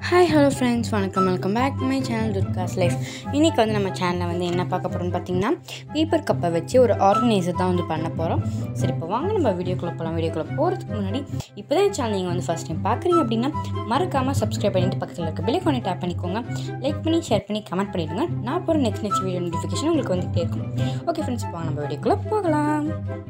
hi hello friends வணக்கம் welcome back to my channel Durga's life இன்றைக்கி வந்து நம்ம சேனலில் வந்து என்ன பார்க்க போகிறோம்னு பார்த்தீங்கன்னா பேப்பர் கப்பை வச்சு ஒரு ஆர்கனைசர் தான் வந்து பண்ண போகிறோம் சரி இப்போ வாங்க நம்ம வீடியோக்குள்ளே போகலாம் வீடியோக்குள்ளே போகிறதுக்கு முன்னாடி இப்போ தான் சேனல் நீங்கள் வந்து ஃபஸ்ட் டைம் பார்க்குறீங்க அப்படின்னா மறக்காமல் சப்ஸ்கிரைப் பண்ணிட்டு பக்கத்தில் இருக்க பில்லை கொண்டு டேப் பண்ணிக்கோங்க லைக் பண்ணி ஷேர் பண்ணி கமெண்ட் பண்ணிவிடுங்க நான் போகிற நெக்ஸ்ட் நெக்ஸ்ட் வீடியோ நோட்டிஃபிகேஷன் உங்களுக்கு வந்துகிட்டே இருக்கும் ஓகே ஃப்ரெண்ட்ஸ் வாங்க நம்ம வீடியோக்குள்ளே போகலாம்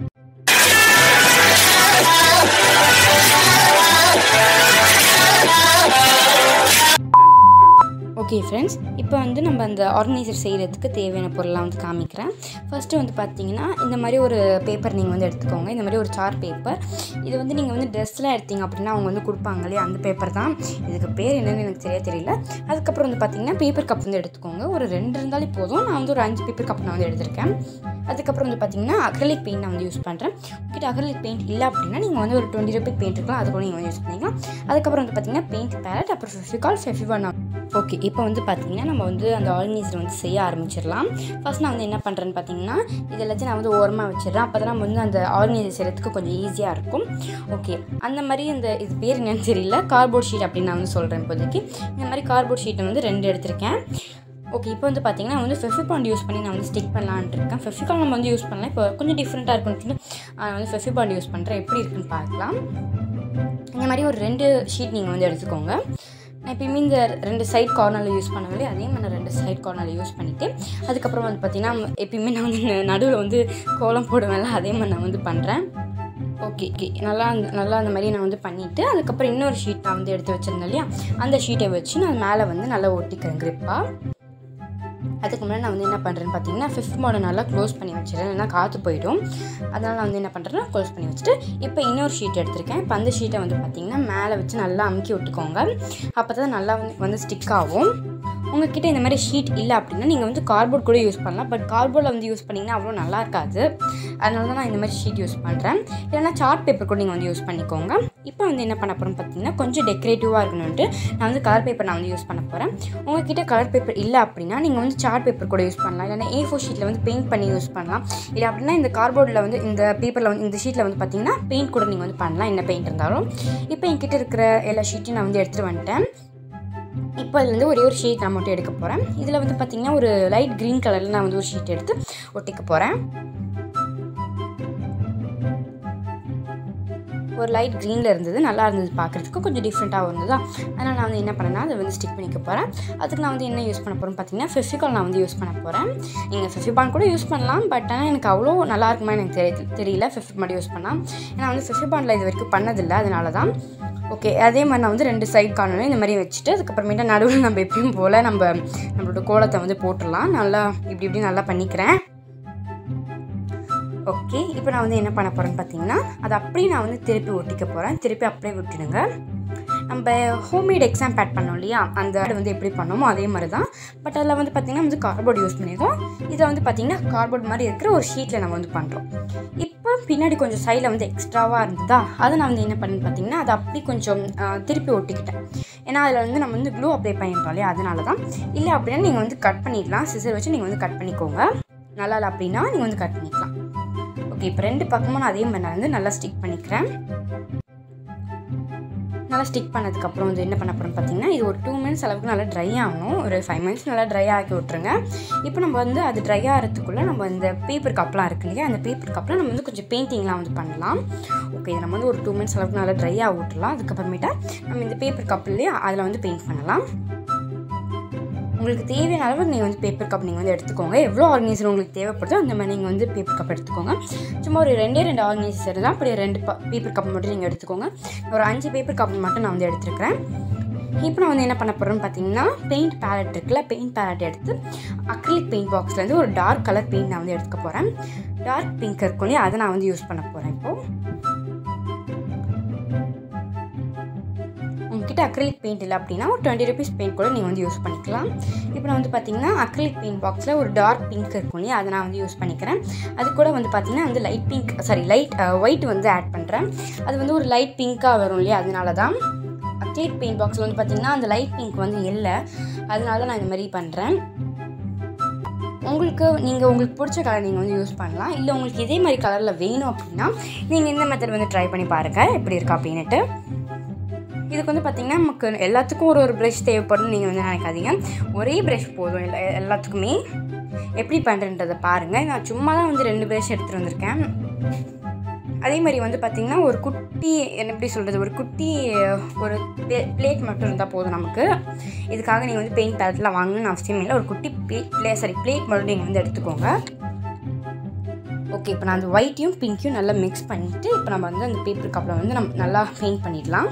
ஓகே ஃப்ரெண்ட்ஸ் இப்போ வந்து நம்ம அந்த ஆர்கனைசர் செய்கிறதுக்கு தேவையான பொருள்லாம் வந்து காமிக்கிறேன் ஃபஸ்ட்டு வந்து பார்த்தீங்கன்னா இந்த மாதிரி ஒரு பேப்பர் நீங்கள் வந்து எடுத்துக்கோங்க இந்த மாதிரி ஒரு சார் பேப்பர் இது வந்து நீங்கள் வந்து ட்ரெஸ்லாம் எடுத்தீங்க அப்படின்னா அவங்க வந்து கொடுப்பாங்க இல்லையா அந்த பேப்பர் தான் இதுக்கு பேர் என்னன்னு எனக்கு சரியாக தெரியல அதுக்கப்புறம் வந்து பார்த்தீங்கன்னா பேப்பர் கப் வந்து எடுத்துக்கோங்க ஒரு ரெண்டு இருந்தாலே போதும் நான் வந்து ஒரு அஞ்சு பேப்பர் கப் நான் வந்து எடுத்திருக்கேன் அதுக்கப்புறம் வந்து பார்த்தீங்கன்னா அக்ரலிக் பெயிண்ட் நான் வந்து யூஸ் பண்ணுறேன் உங்ககிட்ட அக்ரலிக் பெயிண்ட் இல்லை அப்படின்னா நீங்கள் வந்து ஒரு டுவெண்ட்டி ருபி பெயிண்ட் இருக்கலாம் அது கூட நீங்கள் வந்து யூஸ் பண்ணிக்கலாம் அதுக்கப்புறம் வந்து பார்த்தீங்கன்னா பெயிண்ட் பேலட் அப்புறம் ஃபெஃபிகால் ஃபெஃபிவான் ஓகே இப்போ வந்து பார்த்தீங்கன்னா நம்ம வந்து அந்த ஆர்கனைசர் வந்து செய்ய ஆரம்பிச்சிடலாம் ஃபர்ஸ்ட் நான் வந்து என்ன பண்ணுறேன்னு பார்த்தீங்கன்னா இது எல்லாத்தையும் நான் வந்து ஓரமாக வச்சிடுறேன் அப்போ தான் நம்ம வந்து அந்த ஆர்கனைசர் செய்கிறதுக்கு கொஞ்சம் ஈஸியாக இருக்கும் ஓகே அந்த மாதிரி இந்த இது பேர் என்னன்னு தெரியல கார்போர்ட் ஷீட் அப்படின்னு நான் வந்து சொல்கிறேன் இப்போதைக்கு இந்த மாதிரி கார்போர்ட் ஷீட்டை வந்து ரெண்டு எடுத்திருக்கேன் ஓகே இப்போ வந்து பார்த்தீங்கன்னா நான் வந்து ஃபெஃபிபாண்ட் யூஸ் பண்ணி நான் வந்து ஸ்டிக் பண்ணலான்ட்டு இருக்கேன் ஃபெஃபிகால் நம்ம வந்து யூஸ் பண்ணலாம் இப்போ கொஞ்சம் டிஃப்ரெண்ட்டாக இருக்குன்னு நான் வந்து ஃபெஃபிபாண்ட் யூஸ் பண்ணுறேன் எப்படி இருக்குன்னு பார்க்கலாம் இந்த மாதிரி ஒரு ரெண்டு ஷீட் நீங்கள் வந்து எடுத்துக்கோங்க நான் எப்பயுமே இந்த ரெண்டு சைட் கார்னரில் யூஸ் பண்ணவே அதே மாதிரி நான் ரெண்டு சைட் கார்னரில் யூஸ் பண்ணிவிட்டு அதுக்கப்புறம் வந்து பார்த்திங்கன்னா எப்பயுமே நான் வந்து நடுவில் வந்து கோலம் போடுவேன்ல அதே மாதிரி நான் வந்து பண்ணுறேன் ஓகே ஓகே நல்லா அந்த நல்லா அந்த மாதிரி நான் வந்து பண்ணிவிட்டு அதுக்கப்புறம் இன்னொரு ஷீட் நான் வந்து எடுத்து வச்சுருந்தேன் இல்லையா அந்த ஷீட்டை வச்சு நான் மேலே வந்து நல்லா ஒட்டிக்கிறேன் க்ரிப்பாக அதுக்கு முன்னாடி நான் வந்து என்ன பண்ணுறேன்னு பார்த்தீங்கன்னா ஃபிஃப்த் மாடல் நல்லா க்ளோஸ் பண்ணி வச்சிடறேன் இல்லைனா காற்று போயிடும் அதனால் நான் வந்து என்ன பண்ணுறேன்னா க்ளோஸ் பண்ணி வச்சுட்டு இப்போ இன்னொரு ஷீட் எடுத்திருக்கேன் இப்போ அந்த ஷீட்டை வந்து பார்த்திங்கன்னா மேலே வச்சு நல்லா அமுக்கி விட்டுக்கோங்க அப்போ தான் நல்லா வந்து வந்து ஸ்டிக் ஆகும் உங்ககிட்ட இந்த மாதிரி ஷீட் இல்லை அப்படின்னா நீங்கள் வந்து கார்போர்ட் கூட யூஸ் பண்ணலாம் பட் கார்போர்டில் வந்து யூஸ் பண்ணிங்கன்னா அவ்வளோ நல்லா இருக்காது அதனால தான் நான் இந்த மாதிரி ஷீட் யூஸ் பண்ணுறேன் இல்லைனா சார்ட் பேப்பர் கூட நீங்கள் வந்து யூஸ் பண்ணிக்கோங்க இப்போ வந்து என்ன பண்ண போகிறோம்னு பார்த்தீங்கன்னா கொஞ்சம் டெக்கரேட்டிவாக இருக்கணும்ட்டு நான் வந்து கலர் பேப்பர் நான் வந்து யூஸ் பண்ண போகிறேன் உங்ககிட்ட கலர் பேப்பர் இல்லை அப்படின்னா நீங்கள் வந்து சார்ட் பேப்பர் கூட யூஸ் பண்ணலாம் இல்லைனா ஏ ஃபோர் ஷீட்டில் வந்து பெயிண்ட் பண்ணி யூஸ் பண்ணலாம் இல்லை அப்படின்னா இந்த கார்போர்டில் வந்து இந்த பேப்பரில் வந்து இந்த ஷீட்டில் வந்து பார்த்தீங்கன்னா பெயிண்ட் கூட நீங்கள் வந்து பண்ணலாம் என்ன பெயிண்ட் இருந்தாலும் இப்போ என்கிட்ட இருக்கிற எல்லா ஷீட்டையும் நான் வந்து எடுத்துகிட்டு வந்துட்டேன் இப்போ அதுலேருந்து ஒரே ஒரு ஷீட் நான் மட்டும் எடுக்க போகிறேன் இதில் வந்து பார்த்திங்கன்னா ஒரு லைட் க்ரீன் கலரில் நான் வந்து ஒரு ஷீட் எடுத்து ஒட்டிக்க போகிறேன் ஒரு லைட் க்ரீனில் இருந்தது நல்லா இருந்தது பார்க்குறதுக்கு கொஞ்சம் டிஃப்ரெண்ட்டாக இருந்ததா அதனால் நான் வந்து என்ன பண்ணேன்னா அதை வந்து ஸ்டிக் பண்ணிக்க போகிறேன் அதுக்கு நான் வந்து என்ன யூஸ் பண்ண போகிறேன்னு பார்த்தீங்கன்னா ஃபெஃபிகால் நான் வந்து யூஸ் பண்ண போகிறேன் நீங்கள் ஃபெஃபிபான் கூட யூஸ் பண்ணலாம் பட் ஆனால் எனக்கு அவ்வளோ நல்லா இருக்குமா எனக்கு தெரிய தெரியல ஃபெஃபிபான் யூஸ் பண்ணால் ஏன்னா வந்து ஃபெஃபிபானில் இது வரைக்கும் பண்ணதில்லை அதனால தான் ஓகே அதே மாதிரி நான் வந்து ரெண்டு சைட் கார்னரும் இந்த மாதிரி வச்சுட்டு அதுக்கப்புறமேட்டா நடுவில் நம்ம எப்பயும் போல் நம்ம நம்மளோட கோலத்தை வந்து போட்டுடலாம் நல்லா இப்படி இப்படி நல்லா பண்ணிக்கிறேன் ஓகே இப்போ நான் வந்து என்ன பண்ண போகிறேன்னு பார்த்தீங்கன்னா அதை அப்படியே நான் வந்து திருப்பி ஒட்டிக்க போகிறேன் திருப்பி அப்படியே விட்டுடுங்க நம்ம ஹோம்மேட் எக்ஸாம் பேட் பண்ணோம் இல்லையா அந்த அது வந்து எப்படி பண்ணோமோ அதே மாதிரி தான் பட் அதில் வந்து பார்த்திங்கன்னா வந்து கார்போர்டு யூஸ் பண்ணியிருக்கோம் இதில் வந்து பார்த்திங்கன்னா கார்போர்டு மாதிரி இருக்கிற ஒரு ஷீட்டில் நம்ம வந்து பண்ணுறோம் இப்போ பின்னாடி கொஞ்சம் சைடில் வந்து எக்ஸ்ட்ராவாக இருந்ததா அதை நான் வந்து என்ன பண்ணேன்னு பார்த்தீங்கன்னா அதை அப்படி கொஞ்சம் திருப்பி ஒட்டிக்கிட்டேன் ஏன்னா அதில் வந்து நம்ம வந்து க்ளூ அப்ளை பண்ணியிருந்தோம் இல்லையா அதனால தான் இல்லை அப்படின்னா நீங்கள் வந்து கட் பண்ணிக்கலாம் சிசர் வச்சு நீங்கள் வந்து கட் பண்ணிக்கோங்க நல்லா இல்லை அப்படின்னா நீங்கள் வந்து கட் பண்ணிக்கலாம் ஓகே இப்போ ரெண்டு பக்கமும் நான் அதே மாதிரி நான் வந்து நல்லா ஸ்டிக் பண்ணிக்கிறேன் நல்லா ஸ்டிக் பண்ணதுக்கப்புறம் வந்து என்ன பண்ண போகிறோம்னு பார்த்தீங்கன்னா இது ஒரு டூ மினிட்ஸ் அளவுக்கு நல்லா ட்ரை ஆகணும் ஒரு ஃபைவ் மினிட்ஸ் நல்லா ட்ரை ஆக்கி விட்ருங்க இப்போ நம்ம வந்து அது ட்ரை ஆகிறதுக்குள்ளே நம்ம இந்த பேப்பர் கப்லாம் இருக்கு இல்லையா அந்த பேப்பர் கப்பில் நம்ம வந்து கொஞ்சம் பெயிண்டிங்லாம் வந்து பண்ணலாம் ஓகே இதை நம்ம வந்து ஒரு டூ மினிட்ஸ் அளவுக்கு நல்லா ட்ரை ஆக விட்டுலாம் அதுக்கப்புறமேட்டா நம்ம இந்த பேப்பர் கப்லேயே அதில் வந்து பெயிண்ட் பண்ணலாம் உங்களுக்கு தேவையான அளவுக்கு நீங்கள் வந்து பேப்பர் கப் நீங்கள் வந்து எடுத்துக்கோங்க எவ்வளோ ஆர்கனைசர் உங்களுக்கு தேவைப்படுதோ அந்த மாதிரி நீங்கள் வந்து பேப்பர் கப் எடுத்துக்கோங்க சும்மா ஒரு ரெண்டே ரெண்டு ஆர்கனைசர் தான் அப்படி ரெண்டு பேப்பர் கப் மட்டும் நீங்கள் எடுத்துக்கோங்க ஒரு அஞ்சு பேப்பர் கப் மட்டும் நான் வந்து எடுத்துருக்கிறேன் இப்போ நான் வந்து என்ன பண்ண போகிறேன்னு பார்த்தீங்கன்னா பெயிண்ட் பேலட் இருக்குல்ல பெயிண்ட் பேலட் எடுத்து அக்ரிலிக் பெயிண்ட் பாக்ஸ்லேருந்து ஒரு டார்க் கலர் பெயிண்ட் நான் வந்து எடுத்துக்க போகிறேன் டார்க் பிங்க் இருக்கும் இல்லையா அதை நான் வந்து யூஸ் பண்ண போகிறேன் இப்போது உங்ககிட்ட அக்ரிலிக் பெயிண்ட் இல்லை அப்படின்னா ஒரு டுவெண்ட்டி ருபீஸ் பெயிண்ட் கூட நீங்கள் வந்து யூஸ் பண்ணிக்கலாம் இப்போ நான் வந்து பார்த்தீங்கன்னா அக்ரிலிக் பெயிண்ட் பாக்ஸில் ஒரு டார்க் பிங்க் இருக்கும் இல்லையா அதை நான் வந்து யூஸ் பண்ணிக்கிறேன் அது கூட வந்து பார்த்தீங்கன்னா வந்து light pink sorry light white வந்து ஆட் பண்ணுறேன் அது வந்து ஒரு லைட் பிங்க்காக வரும் இல்லையா அதனால தான் அக்ரிலிக் பெயிண்ட் பாக்ஸில் வந்து பார்த்தீங்கன்னா அந்த லைட் பிங்க் வந்து இல்லை அதனால தான் நான் இந்த மாதிரி பண்ணுறேன் உங்களுக்கு நீங்கள் உங்களுக்கு பிடிச்ச கலர் நீங்கள் வந்து யூஸ் பண்ணலாம் இல்லை உங்களுக்கு இதே மாதிரி கலரில் வேணும் அப்படின்னா நீங்கள் இந்த மெத்தட் வந்து ட்ரை பண்ணி பாருங்கள் எப்படி இருக்கா அப்படின்ட்டு இதுக்கு வந்து பார்த்திங்கன்னா நமக்கு எல்லாத்துக்கும் ஒரு ஒரு ப்ரஷ் தேவைப்படும் நீங்கள் வந்து நினைக்காதீங்க ஒரே ப்ரஷ் போதும் எல்லா எல்லாத்துக்குமே எப்படி பண்ணுறன்றதை பாருங்கள் நான் சும்மா தான் வந்து ரெண்டு ப்ரஷ் எடுத்துகிட்டு வந்திருக்கேன் அதே மாதிரி வந்து பார்த்திங்கன்னா ஒரு குட்டி என்ன எப்படி சொல்கிறது ஒரு குட்டி ஒரு பிளேட் மட்டும் இருந்தால் போதும் நமக்கு இதுக்காக நீங்கள் வந்து பெயிண்ட் பேலட்லாம் வாங்கணும்னு அவசியம் இல்லை ஒரு குட்டி ப்ளே ப்ளே சாரி பிளேட் மட்டும் நீங்கள் வந்து எடுத்துக்கோங்க ஓகே இப்போ நான் அந்த ஒயிட்டையும் பிங்க்கையும் நல்லா மிக்ஸ் பண்ணிவிட்டு இப்போ நம்ம வந்து அந்த பேப்பர் கப்பில் வந்து நம்ம நல்லா பெயிண்ட் பண்ணிடலாம்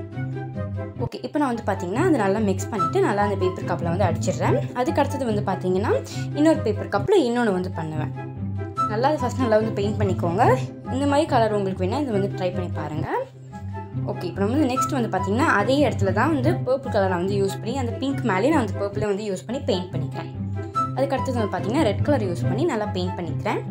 ஓகே இப்போ நான் வந்து பார்த்தீங்கன்னா அது நல்லா மிக்ஸ் பண்ணிவிட்டு நல்லா அந்த பேப்பர் கப்பில் வந்து அடிச்சிடுறேன் அதுக்கு அடுத்தது வந்து பார்த்தீங்கன்னா இன்னொரு பேப்பர் கப்பில் இன்னொன்று வந்து பண்ணுவேன் நல்லா அது ஃபஸ்ட் நல்லா வந்து பெயிண்ட் பண்ணிக்கோங்க இந்த மாதிரி கலர் உங்களுக்கு வேணால் இது வந்து ட்ரை பண்ணி பாருங்கள் ஓகே இப்போ நம்ம வந்து நெக்ஸ்ட் வந்து பார்த்திங்கன்னா அதே இடத்துல தான் வந்து பர்பிள் கலர் நான் வந்து யூஸ் பண்ணி அந்த பிங்க் மேலேயே நான் அந்த பர்பிளை வந்து யூஸ் பண்ணி பெயிண்ட் பண்ணிக்கிறேன் அதுக்கு அடுத்தது வந்து பார்த்திங்கன்னா ரெட் கலர் யூஸ் பண்ணி நல்லா பெயிண்ட் பண்ணிக்கிறேன்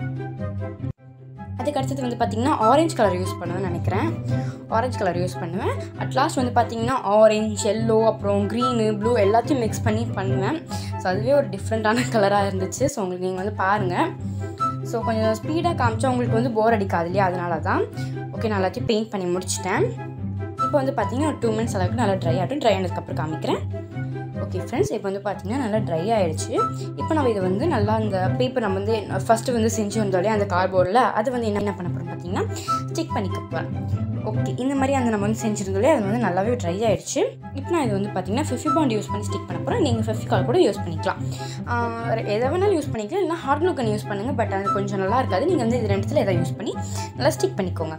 அதுக்கு அடுத்தது வந்து பார்த்திங்கன்னா ஆரஞ்சு கலர் யூஸ் பண்ணுவேன்னு நினைக்கிறேன் ஆரஞ்சு கலர் யூஸ் பண்ணுவேன் அட் லாஸ்ட் வந்து பார்த்திங்கன்னா ஆரஞ்ச் எல்லோ அப்புறம் க்ரீனு ப்ளூ எல்லாத்தையும் மிக்ஸ் பண்ணி பண்ணுவேன் ஸோ அதுவே ஒரு டிஃப்ரெண்ட்டான கலராக இருந்துச்சு ஸோ உங்களுக்கு நீங்கள் வந்து பாருங்கள் ஸோ கொஞ்சம் ஸ்பீடாக காமிச்சா உங்களுக்கு வந்து போர் அடிக்காது இல்லையா அதனால தான் ஓகே நான் எல்லாத்தையும் பெயிண்ட் பண்ணி முடிச்சிட்டேன் இப்போ வந்து பார்த்திங்கன்னா ஒரு டூ மினிட்ஸ் அளவுக்கு நல்லா ட்ரை ஆகட்டும் ட்ரை ஆனதுக்கப்புறம் காமிக்கிறேன் ஓகே ஃப்ரெண்ட்ஸ் இப்போ வந்து பார்த்திங்கன்னா நல்லா ட்ரை ஆகிடுச்சு இப்போ நம்ம இதை வந்து நல்லா அந்த பேப்பர் நம்ம வந்து ஃபஸ்ட்டு வந்து செஞ்சு வந்தோடனே அந்த கார்போர்டில் அது வந்து என்ன பண்ண போகிறோம் பார்த்திங்கன்னா ஸ்டிக் பண்ணிக்க போகிறேன் ஓகே இந்த மாதிரி அந்த நம்ம வந்து செஞ்சுருந்தோலே அது வந்து நல்லாவே ட்ரை ஆகிடுச்சு இப்போ நான் இது வந்து பார்த்திங்கன்னா ஃபிஃபி பாண்ட் யூஸ் பண்ணி ஸ்டிக் பண்ண போகிறேன் நீங்கள் ஃபெஃபிகால் கூட யூஸ் பண்ணிக்கலாம் எதை வேணாலும் யூஸ் பண்ணிக்கலாம் இல்லைனா ஹார்ட் க்ளூக்கன் யூஸ் பண்ணுங்கள் பட் அது கொஞ்சம் நல்லா இருக்காது நீங்கள் வந்து இது ரெண்டுத்தில் எதை யூஸ் பண்ணி நல்லா ஸ்டிக் பண்ணிக்கோங்க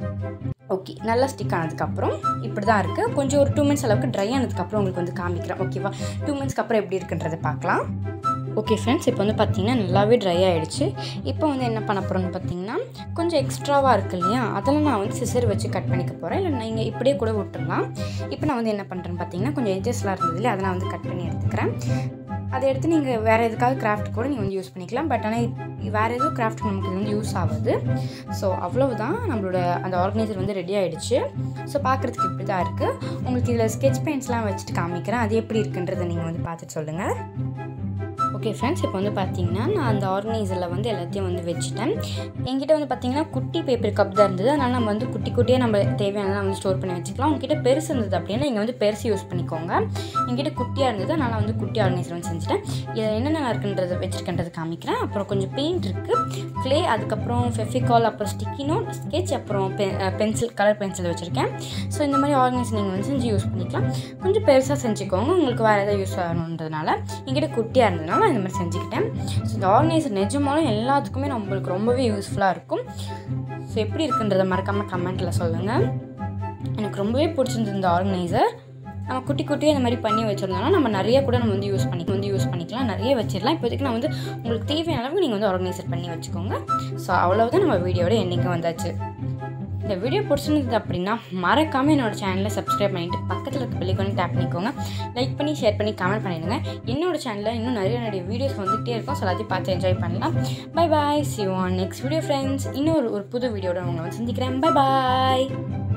ஓகே நல்லா ஸ்டிக் ஆனதுக்கப்புறம் இப்படி தான் இருக்குது கொஞ்சம் ஒரு டூ மினிட்ஸ் அளவுக்கு ட்ரை ஆனதுக்கப்புறம் உங்களுக்கு வந்து காமிக்கிறேன் ஓகேவா டூ மினிட்ஸ்க்கு அப்புறம் எப்படி இருக்குன்றதை பார்க்கலாம் ஓகே ஃப்ரெண்ட்ஸ் இப்போ வந்து பார்த்திங்கன்னா நல்லாவே ட்ரை ஆகிடுச்சு இப்போ வந்து என்ன பண்ண போகிறோன்னு பார்த்தீங்கன்னா கொஞ்சம் எக்ஸ்ட்ராவாக இருக்கு இல்லையா அதெல்லாம் நான் வந்து சிசர் வச்சு கட் பண்ணிக்க போகிறேன் இல்லை நீங்கள் இப்படியே கூட விட்டுடலாம் இப்போ நான் வந்து என்ன பண்ணுறேன்னு பார்த்தீங்கன்னா கொஞ்சம் எஜஸ்லாம் இருந்தது இல்லை அதை நான் வந்து கட் பண்ணி எடுத்துக்கிறேன் அதை எடுத்து நீங்கள் வேறு எதுக்காக கிராஃப்ட் கூட நீங்கள் வந்து யூஸ் பண்ணிக்கலாம் பட் ஆனால் வேறு எதுவும் கிராஃப்ட் நமக்கு இது வந்து யூஸ் ஆகுது ஸோ அவ்வளவுதான் நம்மளோட அந்த ஆர்கனைசர் வந்து ரெடி ஆகிடுச்சு ஸோ பார்க்குறதுக்கு இப்படி தான் இருக்குது உங்களுக்கு இதில் ஸ்கெட்ச் பெயிண்ட்ஸ்லாம் வச்சுட்டு காமிக்கிறேன் அது எப்படி இருக்குன்றதை நீங்கள் வந்து பார்த்துட்டு சொல்லுங்கள் ஓகே ஃப்ரெண்ட்ஸ் இப்போ வந்து பார்த்தீங்கன்னா நான் அந்த ஆர்கனைசரில் வந்து எல்லாத்தையும் வந்து வச்சுட்டேன் என்கிட்ட வந்து பார்த்தீங்கன்னா குட்டி பேப்பர் கப் தான் இருந்தது அதனால் நம்ம வந்து குட்டி குட்டியாக நம்ம தேவையானதான் வந்து ஸ்டோர் பண்ணி வச்சுக்கலாம் உங்ககிட்ட பெருசு இருந்தது அப்படின்னா நீங்கள் வந்து பெருசு யூஸ் பண்ணிக்கோங்க என்கிட்ட குட்டியாக இருந்தது அதனால் வந்து குட்டி ஆர்கனைசர் வந்து செஞ்சுட்டேன் இதில் என்னென்ன இருக்குன்றது வச்சுருக்கின்றது காமிக்கிறேன் அப்புறம் கொஞ்சம் பெயிண்ட் இருக்குது க்ளே அதுக்கப்புறம் ஃபெஃபிகால் அப்புறம் ஸ்டிக்கி நோட் ஸ்கெட்ச் அப்புறம் பெ பென்சில் கலர் பென்சில் வச்சுருக்கேன் ஸோ இந்த மாதிரி ஆர்கனைசர் நீங்கள் வந்து செஞ்சு யூஸ் பண்ணிக்கலாம் கொஞ்சம் பெருசாக செஞ்சுக்கோங்க உங்களுக்கு வேறு எதாவது யூஸ் ஆகணுன்றதுனால என்கிட்ட குட்டியாக இருந்ததுனால நான் இந்த மாதிரி செஞ்சுக்கிட்டேன் ஸோ இந்த ஆர்கனைசர் நிஜமாலும் எல்லாத்துக்குமே நம்மளுக்கு ரொம்பவே யூஸ்ஃபுல்லாக இருக்கும் ஸோ எப்படி இருக்குன்றதை மறக்காமல் கமெண்ட்டில் சொல்லுங்கள் எனக்கு ரொம்பவே பிடிச்சிருந்தது இந்த ஆர்கனைசர் நம்ம குட்டி குட்டியாக இந்த மாதிரி பண்ணி வச்சுருந்தோம்னா நம்ம நிறைய கூட நம்ம வந்து யூஸ் பண்ணி வந்து யூஸ் பண்ணிக்கலாம் நிறைய வச்சிடலாம் இப்போதைக்கு நான் வந்து உங்களுக்கு தேவையான அளவுக்கு நீங்கள் வந்து ஆர்கனைசர் பண்ணி வச்சுக்கோங்க ஸோ அவ்வளவுதான் நம்ம வீடியோட எண்ணிக்கை வந்தாச்சு இந்த வீடியோ பிடிச்சிருந்தது அப்படின்னா மறக்காமல் என்னோட சேனலை சப்ஸ்கிரைப் பண்ணிவிட்டு பக்கத்தில் இருக்க பெல்லைக்கானே டேப் பண்ணிக்கோங்க லைக் பண்ணி ஷேர் பண்ணி கமெண்ட் பண்ணிடுங்க என்னோட சேனலில் இன்னும் நிறைய நிறைய வீடியோஸ் வந்துகிட்டே இருக்கும் ஸோ எல்லாத்தையும் பார்த்து என்ஜாய் பண்ணலாம் bye bye see one next video friends இன்னொரு ஒரு புது வீடியோட உங்களை வந்து சந்திக்கிறேன் பை பாய்